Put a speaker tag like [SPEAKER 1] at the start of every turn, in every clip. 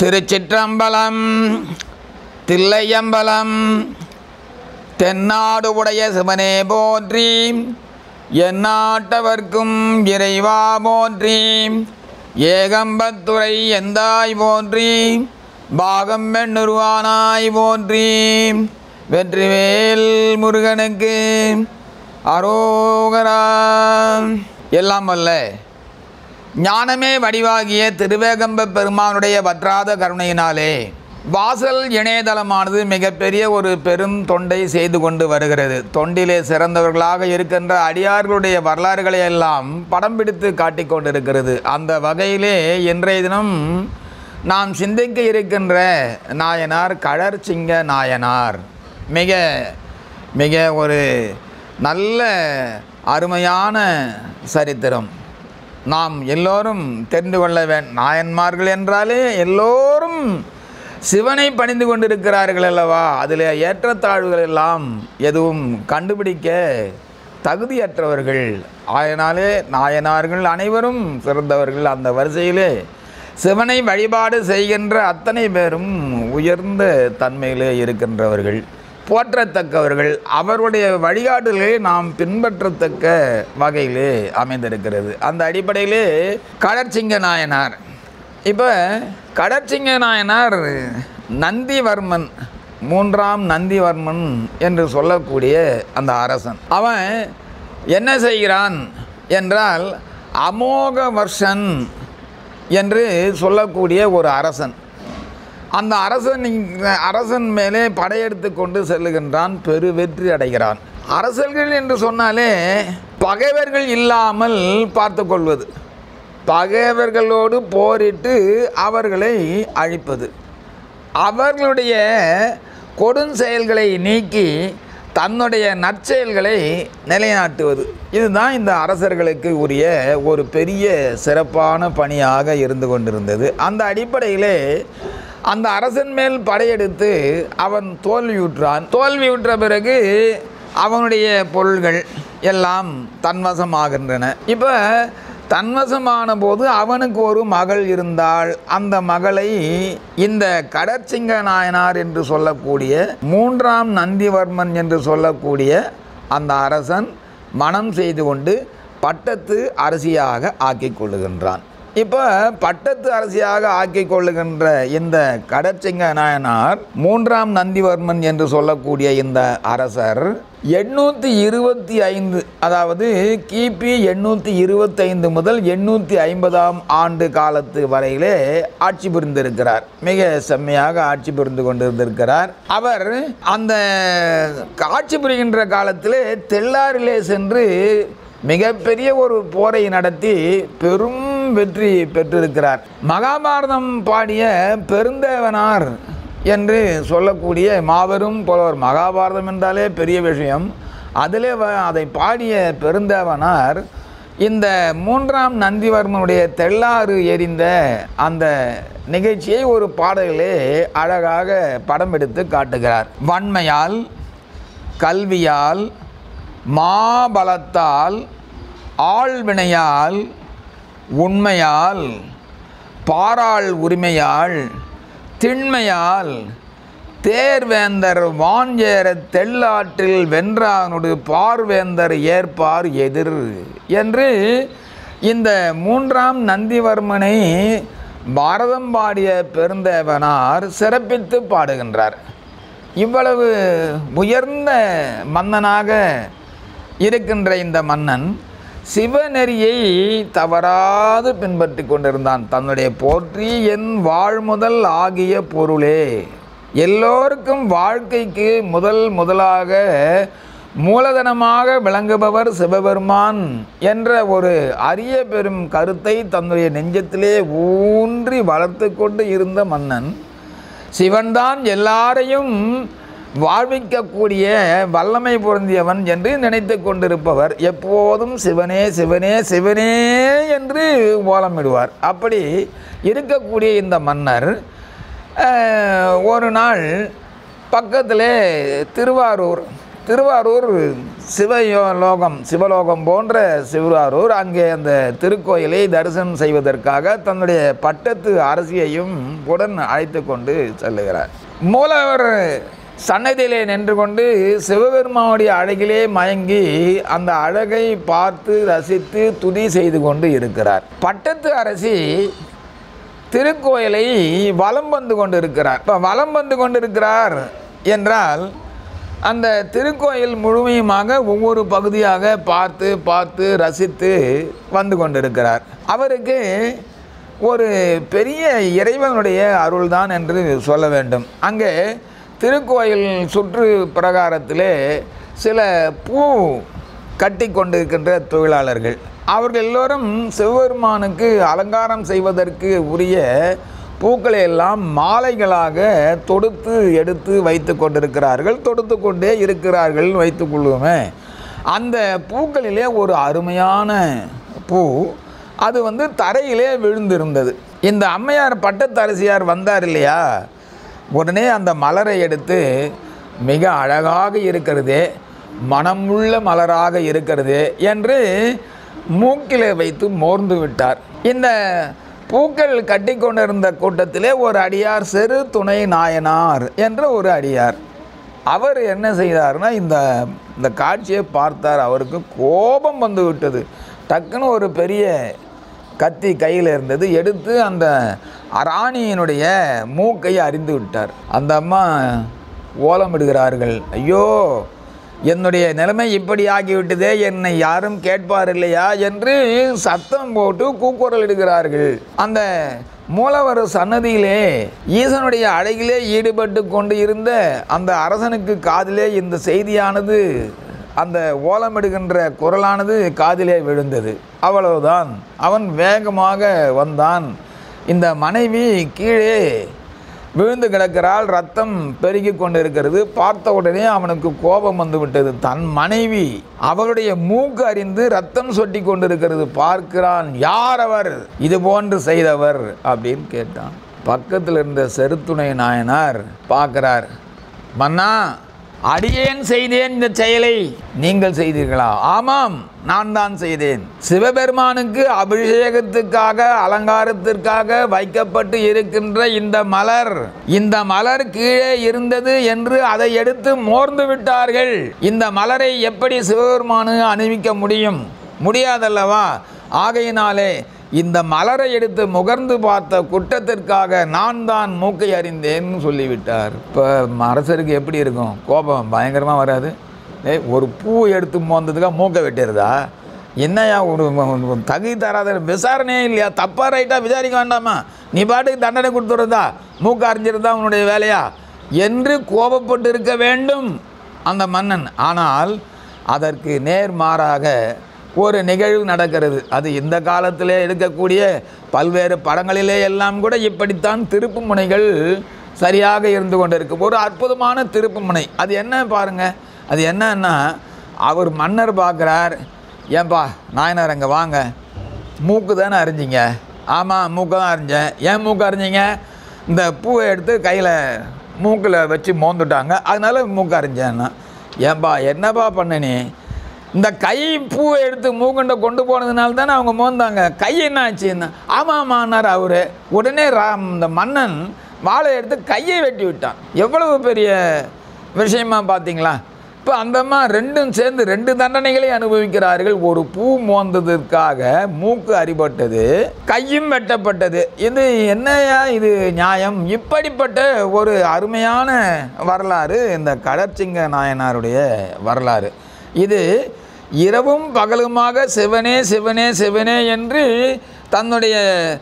[SPEAKER 1] திருச்சிற்றம்பலம் தில்லையம்பலம் தென்னாடு உடைய சிவனே போற்றி எந்நாட்டவர்க்கும் இறைவா போற்றி ஏகம்பத்துறை எந்தாய் போற்றி பாகம் பெண்ணுருவானாய் போற்றி வெற்றிவேல் முருகனுக்கு அரோகரா எல்லாம் வல்ல ஞானமே வடிவாகிய திருவேகம்ப பெருமானுடைய வற்றாத கருணையினாலே வாசல் இணையதளமானது மிகப்பெரிய ஒரு பெரும் தொண்டை செய்து கொண்டு வருகிறது தொண்டிலே சிறந்தவர்களாக இருக்கின்ற அடியார்களுடைய வரலாறுகளை எல்லாம் படம் பிடித்து காட்டிக் கொண்டிருக்கிறது அந்த வகையிலே இன்றைய தினம் நாம் சிந்திக்க இருக்கின்ற நாயனார் கழற்சிங்க நாயனார் மிக மிக ஒரு நல்ல அருமையான சரித்திரம் நாம் எல்லோரும் தெரிந்து கொள்ள வேண்டும் நாயன்மார்கள் என்றாலே எல்லோரும் சிவனை பணிந்து கொண்டிருக்கிறார்கள் அல்லவா அதில் ஏற்றத்தாழ்வுகள் எல்லாம் எதுவும் கண்டுபிடிக்க தகுதியற்றவர்கள் ஆயனாலே நாயனார்கள் அனைவரும் சிறந்தவர்கள் அந்த வரிசையிலே சிவனை வழிபாடு செய்கின்ற அத்தனை பேரும் உயர்ந்த தன்மையிலே இருக்கின்றவர்கள் போற்றத்தக்கவர்கள் அவருடைய வழிகாட்டுதலை நாம் பின்பற்றத்தக்க வகையிலே அமைந்திருக்கிறது அந்த அடிப்படையிலே கடற்சிங்க நாயனார் இப்போ கடற்சிங்க நாயனார் நந்திவர்மன் மூன்றாம் நந்திவர்மன் என்று சொல்லக்கூடிய அந்த அரசன் அவன் என்ன செய்கிறான் என்றால் அமோக வர்ஷன் என்று சொல்லக்கூடிய ஒரு அரசன் அந்த அரசன் இங்க- அரசன் மேலே படையெடுத்து கொண்டு செல்லுகின்றான் பெரு வெற்றி அடைகிறான் அரசர்கள் என்று சொன்னாலே பகைவர்கள் இல்லாமல் பார்த்து கொள்வது பகைவர்களோடு போரிட்டு அவர்களை அழிப்பது அவர்களுடைய கொடுஞ்செயல்களை நீக்கி தன்னுடைய நற்செயல்களை நிலைநாட்டுவது இதுதான் இந்த அரசர்களுக்கு உரிய ஒரு பெரிய சிறப்பான பணியாக இருந்து கொண்டிருந்தது அந்த அடிப்படையிலே அந்த அரசன் மேல் படையெடுத்து அவன் தோல்வியுற்றான் தோல்வியுற்ற பிறகு அவனுடைய பொருள்கள் எல்லாம் தன்வசமாகின்றன இப்போ தன்வசமான போது அவனுக்கு ஒரு மகள் இருந்தாள் அந்த மகளை இந்த கடற்சிங்க நாயனார் என்று சொல்லக்கூடிய மூன்றாம் நந்திவர்மன் என்று சொல்லக்கூடிய அந்த அரசன் மனம் செய்து கொண்டு பட்டத்து அரசியாக ஆக்கிக் கொள்ளுகின்றான் இப்போ பட்டத்து அரசியாக ஆக்கிக் கொள்ளுகின்ற இந்த கடற்சிங்க நாயனார் மூன்றாம் நந்திவர்மன் என்று சொல்லக்கூடிய இந்த அரசர் எண்ணூற்றி இருபத்தி ஐந்து அதாவது கிபி எண்ணூற்றி இருபத்தைந்து முதல் எண்ணூற்றி ஐம்பதாம் ஆண்டு காலத்து வரையிலே ஆட்சி புரிந்திருக்கிறார் மிக செம்மையாக ஆட்சி புரிந்து கொண்டிருந்திருக்கிறார் அவர் அந்த ஆட்சி புரிகின்ற காலத்திலே தெல்லாரிலே சென்று மிகப்பெரிய ஒரு போரை நடத்தி பெரும் வெற்றி பெற்றிருக்கிறார் மகாபாரதம் பாடிய பெருந்தேவனார் என்று சொல்லக்கூடிய மாபெரும் புலவர் மகாபாரதம் என்றாலே பெரிய விஷயம் அதிலே வ- அதை பாடிய பெருந்தேவனார் இந்த மூன்றாம் நந்திவர்மனுடைய தெள்ளாறு எரிந்த அந்த நிகழ்ச்சியை ஒரு பாடலிலே அழகாக படம் எடுத்து காட்டுகிறார் வன்மையால் கல்வியால் மாபலத்தால் ஆள்வினையால் உண்மையால் பாராள் உரிமையால் திண்மையால் தேர்வேந்தர் வாஞ்சேர தெள்ளாற்றில் வென்றானுடு பார்வேந்தர் ஏற்பார் எதிர் என்று இந்த மூன்றாம் நந்திவர்மனை பாரதம் பாடிய பெருந்தேவனார் சிறப்பித்து பாடுகின்றார் இவ்வளவு உயர்ந்த மன்னனாக இருக்கின்ற இந்த மன்னன் சிவநெறியை தவறாது பின்பற்றி கொண்டிருந்தான் தன்னுடைய போற்றி என் வாழ்முதல் ஆகிய பொருளே எல்லோருக்கும் வாழ்க்கைக்கு முதல் முதலாக மூலதனமாக விளங்குபவர் சிவபெருமான் என்ற ஒரு அரிய பெரும் கருத்தை தன்னுடைய நெஞ்சத்திலே ஊன்றி வளர்த்து கொண்டு இருந்த மன்னன் சிவன்தான் எல்லாரையும் வாழ்விக்கக்கூடிய வல்லமை பொருந்தியவன் என்று நினைத்து கொண்டிருப்பவர் எப்போதும் சிவனே சிவனே சிவனே என்று ஓலமிடுவார் அப்படி இருக்கக்கூடிய இந்த மன்னர் அஹ், ஒரு நாள் பக்கத்திலே திருவாரூர் திருவாரூர் சிவயோ லோகம் சிவலோகம் போன்ற சிவராரூர் அங்கே அந்த திருக்கோயிலை தரிசனம் செய்வதற்காக தன்னுடைய பட்டத்து அரசியையும் உடன் அழைத்து கொண்டு செல்லுகிறார் மூலவர் சன்னதியிலே நின்று கொண்டு சிவபெருமானுடைய அழகிலே மயங்கி அந்த அழகை பார்த்து ரசித்து துதி செய்து கொண்டு இருக்கிறார் பட்டத்து அரசி திருக்கோயிலை வலம் வந்து கொண்டிருக்கிறார் இப்போ வலம் வந்து கொண்டிருக்கிறார் என்றால் அந்த திருக்கோயில் முழுமையுமாக ஒவ்வொரு பகுதியாக பார்த்து பார்த்து ரசித்து வந்து கொண்டிருக்கிறார் அவருக்கு ஒரு பெரிய இறைவனுடைய அருள்தான் என்று சொல்ல வேண்டும் அங்கே திருக்கோயில் சுற்று பிரகாரத்திலே சில பூ கட்டி கொண்டிருக்கின்ற தொழிலாளர்கள் அவர்கள் எல்லோரும் சிவபெருமானுக்கு அலங்காரம் செய்வதற்கு உரிய பூக்களை எல்லாம் மாலைகளாக தொடுத்து எடுத்து வைத்து கொண்டிருக்கிறார்கள் தொடுத்து கொண்டே இருக்கிறார்கள் வைத்துக் கொள்வோமே அந்த பூக்களிலே ஒரு அருமையான பூ அது வந்து தரையிலே விழுந்திருந்தது இந்த அம்மையார் பட்டத்தரசியார் வந்தார் இல்லையா உடனே அந்த மலரை எடுத்து மிக அழகாக இருக்கிறதே மனமுள்ள மலராக இருக்கிறது என்று மூக்கிலே வைத்து மோர்ந்து விட்டார் இந்த பூக்கள் கட்டி கொண்டிருந்த கூட்டத்திலே ஒரு அடியார் செரு துணை நாயனார் என்ற ஒரு அடியார் அவர் என்ன செய்தார்னா இந்த இந்த காட்சியை பார்த்தார் அவருக்கு கோபம் வந்து விட்டது டக்குன்னு ஒரு பெரிய கத்தி கையில் இருந்தது எடுத்து அந்த ராணியினுடைய மூக்கை அறிந்து விட்டார் அந்த அம்மா ஓலமிடுகிறார்கள் ஐயோ என்னுடைய நிலைமை இப்படி ஆகிவிட்டதே என்னை யாரும் கேட்பார் இல்லையா என்று சத்தம் போட்டு கூக்குரல் இடுகிறார்கள் அந்த மூலவர் சன்னதியிலே ஈசனுடைய அழகிலே ஈடுபட்டு கொண்டு இருந்த அந்த அரசனுக்கு காதிலே இந்த செய்தியானது அந்த ஓலமிடுகின்ற குரலானது காதிலே விழுந்தது அவ்வளவுதான் அவன் வேகமாக வந்தான் இந்த மனைவி கீழே விழுந்து கிடக்கிறாள் ரத்தம் பெருகி கொண்டிருக்கிறது பார்த்த உடனே அவனுக்கு கோபம் வந்து விட்டது தன் மனைவி அவளுடைய மூக்கு அறிந்து ரத்தம் சொட்டி கொண்டிருக்கிறது பார்க்கிறான் யார் அவர் இது போன்று செய்தவர் அப்படின்னு கேட்டான் பக்கத்தில் இருந்த செருத்துணை நாயனார் பார்க்கிறார் மன்னா அடியேன் செய்தேன் இந்த செயலை நீங்கள் செய்தீர்களா ஆமாம் நான் தான் செய்தேன் சிவபெருமானுக்கு அபிஷேகத்துக்காக அலங்காரத்திற்காக வைக்கப்பட்டு இருக்கின்ற இந்த மலர் இந்த மலர் கீழே இருந்தது என்று அதை எடுத்து மோர்ந்து விட்டார்கள் இந்த மலரை எப்படி சிவபெருமானு அணிவிக்க முடியும் முடியாதல்லவா ஆகையினாலே இந்த மலரை எடுத்து முகர்ந்து பார்த்த குற்றத்திற்காக நான் தான் மூக்கை அறிந்தேன்னு சொல்லிவிட்டார் இப்போ அரசருக்கு எப்படி இருக்கும் கோபம் பயங்கரமாக வராது ஏய் ஒரு பூ எடுத்து மோந்ததுக்காக மூக்கை வெட்டிடுதா என்னையா ஒரு ஒரு தகுதி தராத விசாரணையே இல்லையா தப்பா ரைட்டாக விசாரிக்க வேண்டாமா நீ பாட்டுக்கு தண்டனை கொடுத்துறதா மூக்கு அறிஞ்சிருந்தா உன்னுடைய வேலையா என்று கோபப்பட்டு இருக்க வேண்டும் அந்த மன்னன் ஆனால் அதற்கு நேர்மாறாக ஒரு நிகழ்வு நடக்கிறது அது இந்த காலத்திலே எடுக்கக்கூடிய பல்வேறு படங்களிலே எல்லாம் கூட இப்படித்தான் திருப்பு முனைகள் சரியாக இருந்து கொண்டிருக்கு ஒரு அற்புதமான திருப்பு முனை அது என்ன பாருங்க அது என்னன்னா அவர் மன்னர் பார்க்குறார் ஏன்பா நாயனார் அங்கே வாங்க மூக்கு தானே அறிஞ்சிங்க ஆமாம் மூக்கு தான் அறிஞ்சேன் ஏன் மூக்கு அறிஞ்சிங்க இந்த பூவை எடுத்து கையில் மூக்கில் வச்சு மோந்துட்டாங்க அதனால மூக்கு அறிஞ்சேன்னா ஏன்பா என்னப்பா பண்ண நீ இந்த கை பூவை எடுத்து மூக்கண்டை கொண்டு போனதுனால தானே அவங்க மோந்தாங்க கை என்ன ஆச்சுன்னா ஆமாமான்னார் அவர் உடனே ராம் இந்த மன்னன் வாழை எடுத்து கையை வெட்டி விட்டான் எவ்வளவு பெரிய விஷயமா பார்த்தீங்களா இப்போ அந்த அம்மா ரெண்டும் சேர்ந்து ரெண்டு தண்டனைகளை அனுபவிக்கிறார்கள் ஒரு பூ மோந்ததற்காக மூக்கு அடிபட்டது கையும் வெட்டப்பட்டது இது என்னையா இது நியாயம் இப்படிப்பட்ட ஒரு அருமையான வரலாறு இந்த கடற்சிங்க நாயனாருடைய வரலாறு இது இரவும் பகலுமாக சிவனே சிவனே சிவனே என்று தன்னுடைய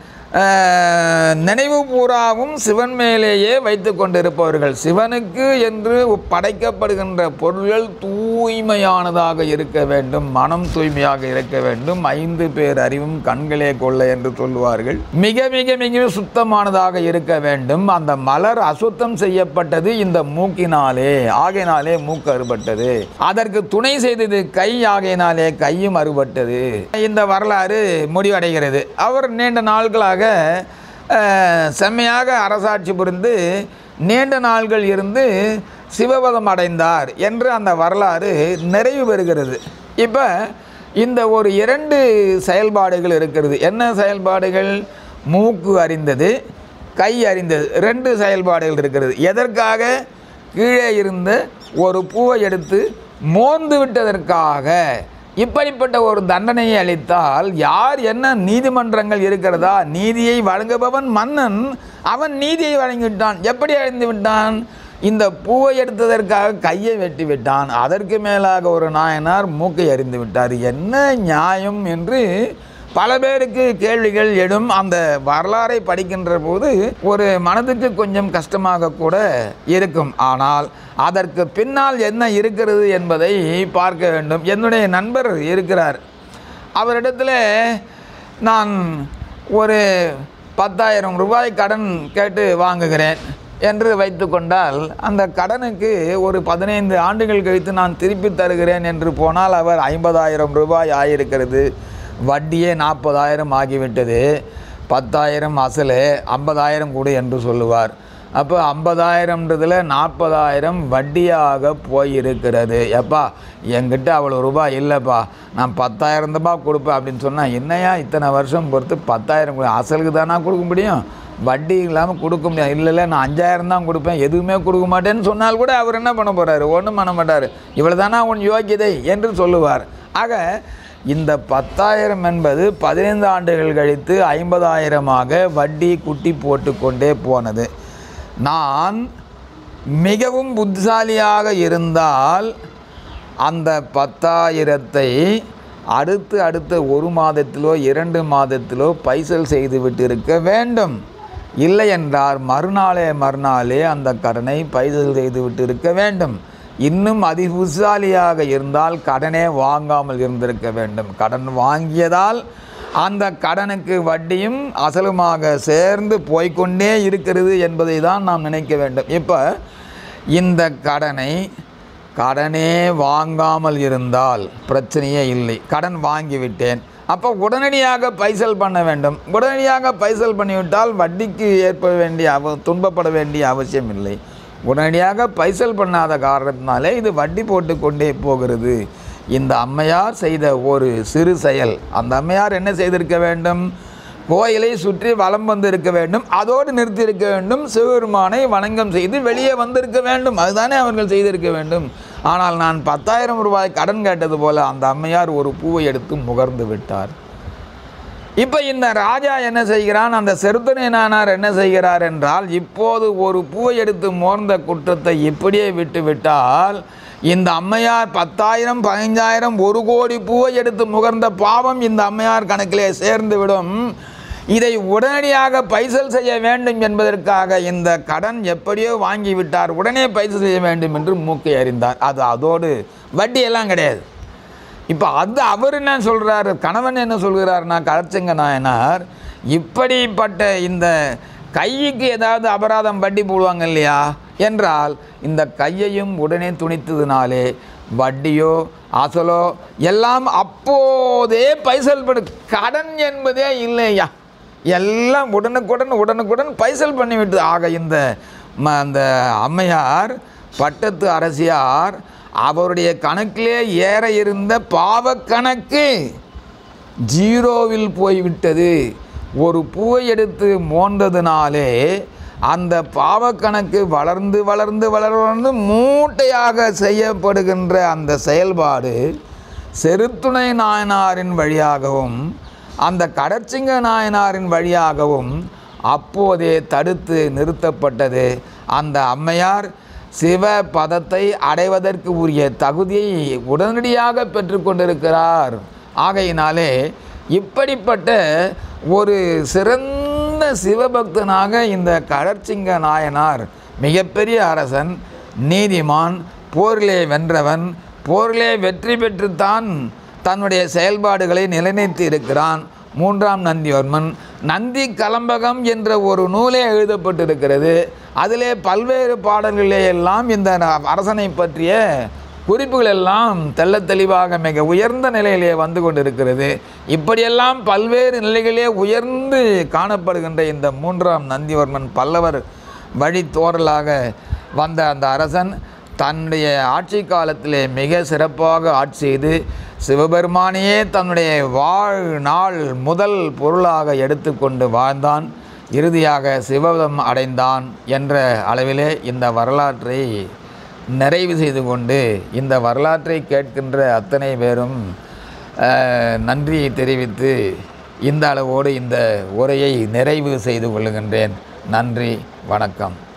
[SPEAKER 1] அஹ், நினைவு பூராவும் சிவன் மேலேயே வைத்து கொண்டிருப்பவர்கள் சிவனுக்கு என்று படைக்கப்படுகின்ற பொருள்கள் தூய்மையானதாக இருக்க வேண்டும் மனம் தூய்மையாக இருக்க வேண்டும் ஐந்து பேர் அறிவும் கண்களே கொள்ள என்று சொல்லுவார்கள் மிக மிக மிக சுத்தமானதாக இருக்க வேண்டும் அந்த மலர் அசுத்தம் செய்யப்பட்டது இந்த மூக்கினாலே ஆகையினாலே மூக்கு அறுபட்டது அதற்கு துணை செய்தது கை ஆகையினாலே கையும் அறுபட்டது இந்த வரலாறு முடிவடைகிறது அவர் நீண்ட நாட்களாக அஹ், செம்மையாக அரசாட்சி புரிந்து நீண்ட நாள்கள் இருந்து சிவபதம் அடைந்தார் என்று அந்த வரலாறு நிறைவு பெறுகிறது இப்போ இந்த ஒரு இரண்டு செயல்பாடுகள் இருக்கிறது என்ன செயல்பாடுகள் மூக்கு அறிந்தது கை அறிந்தது ரெண்டு செயல்பாடுகள் இருக்கிறது எதற்காக கீழே இருந்த ஒரு பூவை எடுத்து மோந்து விட்டதற்காக இப்படிப்பட்ட ஒரு தண்டனையை அளித்தால் யார் என்ன நீதிமன்றங்கள் இருக்கிறதா நீதியை வழங்குபவன் மன்னன் அவன் நீதியை வழங்கிவிட்டான் எப்படி அழிந்து விட்டான் இந்த பூவை எடுத்ததற்காக கையை வெட்டி விட்டான் அதற்கு மேலாக ஒரு நாயனார் மூக்கை அறிந்து விட்டார் என்ன நியாயம் என்று பல பேருக்கு கேள்விகள் எழும் அந்த வரலாறை படிக்கின்ற போது ஒரு மனதுக்கு கொஞ்சம் கஷ்டமாக கூட இருக்கும் ஆனால் அதற்கு பின்னால் என்ன இருக்கிறது என்பதை பார்க்க வேண்டும் என்னுடைய நண்பர் இருக்கிறார் அவரிடத்தில் நான் ஒரு பத்தாயிரம் ரூபாய் கடன் கேட்டு வாங்குகிறேன் என்று வைத்துக்கொண்டால் அந்த கடனுக்கு ஒரு பதினைந்து ஆண்டுகள் கழித்து நான் திருப்பி தருகிறேன் என்று போனால் அவர் ஐம்பதாயிரம் ரூபாய் ஆகியிருக்கிறது வட்டியே நாற்பதாயிரம் ஆகிவிட்டது பத்தாயிரம் அசல் ஐம்பதாயிரம் கொடு என்று சொல்லுவார் அப்போ ஐம்பதாயிரம்ன்றதில் நாற்பதாயிரம் வட்டியாக போயிருக்கிறது எப்பா என்கிட்ட அவ்வளோ ரூபாய் இல்லைப்பா நான் பத்தாயிரம் ரூபாய் கொடுப்பேன் அப்படின்னு சொன்னால் என்னையா இத்தனை வருஷம் பொறுத்து பத்தாயிரம் கொடு அசலுக்கு தானா கொடுக்க முடியும் வட்டி இல்லாமல் கொடுக்க முடியாது இல்லை இல்லை நான் அஞ்சாயிரம் தான் கொடுப்பேன் எதுவுமே கொடுக்க மாட்டேன்னு சொன்னால் கூட அவர் என்ன பண்ண போகிறாரு ஒன்றும் பண்ண மாட்டார் இவ்வளோ தானா உன் யோக்கியதை என்று சொல்லுவார் ஆக இந்த பத்தாயிரம் என்பது பதினைந்து ஆண்டுகள் கழித்து ஐம்பதாயிரமாக வட்டி குட்டி போட்டு கொண்டே போனது நான் மிகவும் புத்திசாலியாக இருந்தால் அந்த பத்தாயிரத்தை அடுத்து அடுத்த ஒரு மாதத்திலோ இரண்டு மாதத்திலோ பைசல் செய்து விட்டிருக்க வேண்டும் இல்லை என்றால் மறுநாளே மறுநாளே அந்த கடனை பைசல் செய்து விட்டிருக்க வேண்டும் இன்னும் அதிபுசாலியாக இருந்தால் கடனே வாங்காமல் இருந்திருக்க வேண்டும் கடன் வாங்கியதால் அந்த கடனுக்கு வட்டியும் அசலுமாக சேர்ந்து போய்க்கொண்டே இருக்கிறது என்பதை தான் நாம் நினைக்க வேண்டும் இப்போ இந்த கடனை கடனே வாங்காமல் இருந்தால் பிரச்சனையே இல்லை கடன் வாங்கிவிட்டேன் அப்போ உடனடியாக பைசல் பண்ண வேண்டும் உடனடியாக பைசல் பண்ணிவிட்டால் வட்டிக்கு ஏற்ப வேண்டிய அவ துன்பப்பட வேண்டிய அவசியம் இல்லை உடனடியாக பைசல் பண்ணாத காரணத்தினாலே இது வட்டி போட்டு கொண்டே போகிறது இந்த அம்மையார் செய்த ஒரு சிறு செயல் அந்த அம்மையார் என்ன செய்திருக்க வேண்டும் கோயிலை சுற்றி வலம் வந்து இருக்க வேண்டும் அதோடு நிறுத்தி இருக்க வேண்டும் சிவபெருமானை வணங்கம் செய்து வெளியே வந்திருக்க வேண்டும் அதுதானே அவர்கள் செய்திருக்க வேண்டும் ஆனால் நான் பத்தாயிரம் ரூபாய் கடன் கேட்டது போல அந்த அம்மையார் ஒரு பூவை எடுத்து முகர்ந்து விட்டார் இப்போ இந்த ராஜா என்ன செய்கிறான் அந்த செருத்தனை நானார் என்ன செய்கிறார் என்றால் இப்போது ஒரு பூவை எடுத்து மோர்ந்த குற்றத்தை இப்படியே விட்டு விட்டால் இந்த அம்மையார் பத்தாயிரம் பதினஞ்சாயிரம் ஒரு கோடி பூவை எடுத்து முகர்ந்த பாவம் இந்த அம்மையார் கணக்கிலே சேர்ந்து விடும் இதை உடனடியாக பைசல் செய்ய வேண்டும் என்பதற்காக இந்த கடன் எப்படியோ வாங்கி விட்டார் உடனே பைசல் செய்ய வேண்டும் என்று மூக்கை அறிந்தார் அது அதோடு வட்டியெல்லாம் கிடையாது இப்போ அது அவர் என்ன சொல்கிறாரு கணவன் என்ன சொல்கிறாருன்னா கலச்சங்க நாயனார் இப்படிப்பட்ட இந்த கைக்கு ஏதாவது அபராதம் வட்டி போடுவாங்க இல்லையா என்றால் இந்த கையையும் உடனே துணித்ததுனாலே வட்டியோ அசலோ எல்லாம் அப்போதே பைசல் படு கடன் என்பதே இல்லையா எல்லாம் உடனுக்குடன் உடனுக்குடன் பைசல் பண்ணிவிட்டு ஆக இந்த ம அந்த அம்மையார் பட்டத்து அரசியார் அவருடைய கணக்கிலே ஏற இருந்த பாவக்கணக்கு ஜீரோவில் போய்விட்டது ஒரு பூவை எடுத்து மோந்ததினாலே அந்த பாவக்கணக்கு வளர்ந்து வளர்ந்து வளர்ந்து மூட்டையாக செய்யப்படுகின்ற அந்த செயல்பாடு செருத்துணை நாயனாரின் வழியாகவும் அந்த கடச்சிங்க நாயனாரின் வழியாகவும் அப்போதே தடுத்து நிறுத்தப்பட்டது அந்த அம்மையார் சிவ பதத்தை அடைவதற்கு உரிய தகுதியை உடனடியாக பெற்றுக்கொண்டிருக்கிறார் ஆகையினாலே இப்படிப்பட்ட ஒரு சிறந்த சிவபக்தனாக இந்த கடற்சிங்க நாயனார் மிகப்பெரிய அரசன் நீதிமான் போரிலே வென்றவன் போரிலே வெற்றி பெற்றுத்தான் தன்னுடைய செயல்பாடுகளை நிலைநிறுத்தி இருக்கிறான் மூன்றாம் நந்திவர்மன் நந்தி கலம்பகம் என்ற ஒரு நூலே எழுதப்பட்டிருக்கிறது அதிலே பல்வேறு பாடல்களிலே எல்லாம் இந்த அரசனை பற்றிய குறிப்புகள் எல்லாம் தெள்ளத் தெளிவாக மிக உயர்ந்த நிலையிலே வந்து கொண்டிருக்கிறது இப்படியெல்லாம் பல்வேறு நிலைகளிலே உயர்ந்து காணப்படுகின்ற இந்த மூன்றாம் நந்திவர்மன் பல்லவர் வழித்தோறலாக வந்த அந்த அரசன் தன்னுடைய ஆட்சி காலத்திலே மிக சிறப்பாக ஆட்சி செய்து சிவபெருமானையே தன்னுடைய வாழ்நாள் முதல் பொருளாக எடுத்துக்கொண்டு வாழ்ந்தான் இறுதியாக சிவபதம் அடைந்தான் என்ற அளவிலே இந்த வரலாற்றை நிறைவு செய்து கொண்டு இந்த வரலாற்றை கேட்கின்ற அத்தனை பேரும் அஹ், நன்றியை தெரிவித்து இந்த அளவோடு இந்த உரையை நிறைவு செய்து கொள்கின்றேன் நன்றி வணக்கம்